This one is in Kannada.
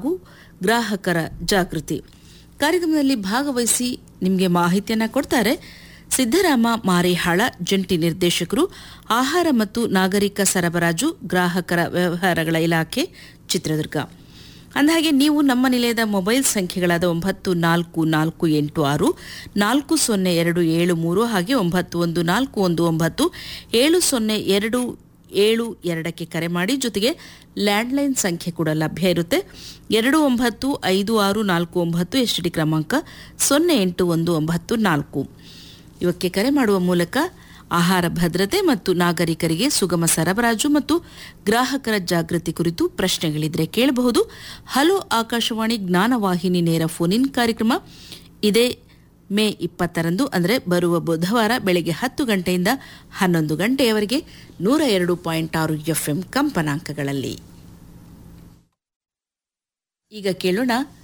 ನಾಲ್ಕು ಗ್ರಾಹಕರ ಜಾಗೃತಿ ಕಾರ್ಯಕ್ರಮದಲ್ಲಿ ಭಾಗವಹಿಸಿ ನಿಮಗೆ ಮಾಹಿತಿಯನ್ನು ಕೊಡ್ತಾರೆ ಸಿದ್ದರಾಮ ಮಾರಿಹಾಳ ಜಂಟಿ ನಿರ್ದೇಶಕರು ಆಹಾರ ಮತ್ತು ನಾಗರಿಕ ಸರಬರಾಜು ಗ್ರಾಹಕರ ವ್ಯವಹಾರಗಳ ಇಲಾಖೆ ಚಿತ್ರದುರ್ಗ ಅಂದಹಾಗೆ ನೀವು ನಮ್ಮ ನಿಲಯದ ಮೊಬೈಲ್ ಸಂಖ್ಯೆಗಳಾದ ಒಂಬತ್ತು ನಾಲ್ಕು ನಾಲ್ಕು ಎಂಟು ಆರು ನಾಲ್ಕು ಸೊನ್ನೆ ಎರಡು ಏಳು ಮೂರು ಹಾಗೆ ಒಂಬತ್ತು ಒಂದು ನಾಲ್ಕು ಒಂದು ಒಂಬತ್ತು ಏಳು ಸೊನ್ನೆ ಎರಡು ಏಳು ಎರಡಕ್ಕೆ ಕರೆ ಮಾಡಿ ಜೊತೆಗೆ ಲ್ಯಾಂಡ್ಲೈನ್ ಸಂಖ್ಯೆ ಕೂಡ ಲಭ್ಯ ಇರುತ್ತೆ ಎರಡು ಒಂಬತ್ತು ಐದು ಆರು ನಾಲ್ಕು ಒಂಬತ್ತು ಎಸ್ ಡಿ ಕ್ರಮಾಂಕ ಸೊನ್ನೆ ಎಂಟು ಒಂದು ಒಂಬತ್ತು ನಾಲ್ಕು ಇವಕ್ಕೆ ಕರೆ ಮಾಡುವ ಮೂಲಕ ಆಹಾರ ಭದ್ರತೆ ಮತ್ತು ನಾಗರಿಕರಿಗೆ ಸುಗಮ ಸರಬರಾಜು ಮತ್ತು ಗ್ರಾಹಕರ ಜಾಗೃತಿ ಕುರಿತು ಪ್ರಶ್ನೆಗಳಿದ್ರೆ ಕೇಳಬಹುದು ಹಲೋ ಆಕಾಶವಾಣಿ ಜ್ಞಾನವಾಹಿನಿ ನೇರ ಫೋನ್ ಇನ್ ಕಾರ್ಯಕ್ರಮ ಇದೇ ಮೇ ಇಪ್ಪತ್ತರಂದು ಅಂದರೆ ಬರುವ ಬುಧವಾರ ಬೆಳಗ್ಗೆ ಹತ್ತು ಗಂಟೆಯಿಂದ ಹನ್ನೊಂದು ಗಂಟೆಯವರೆಗೆ ನೂರ ಎರಡು ಪಾಯಿಂಟ್ ಆರು ಎಫ್ಎಂ ಕಂಪನಾಂಕಗಳಲ್ಲಿ ಈಗ ಕೇಳೋಣ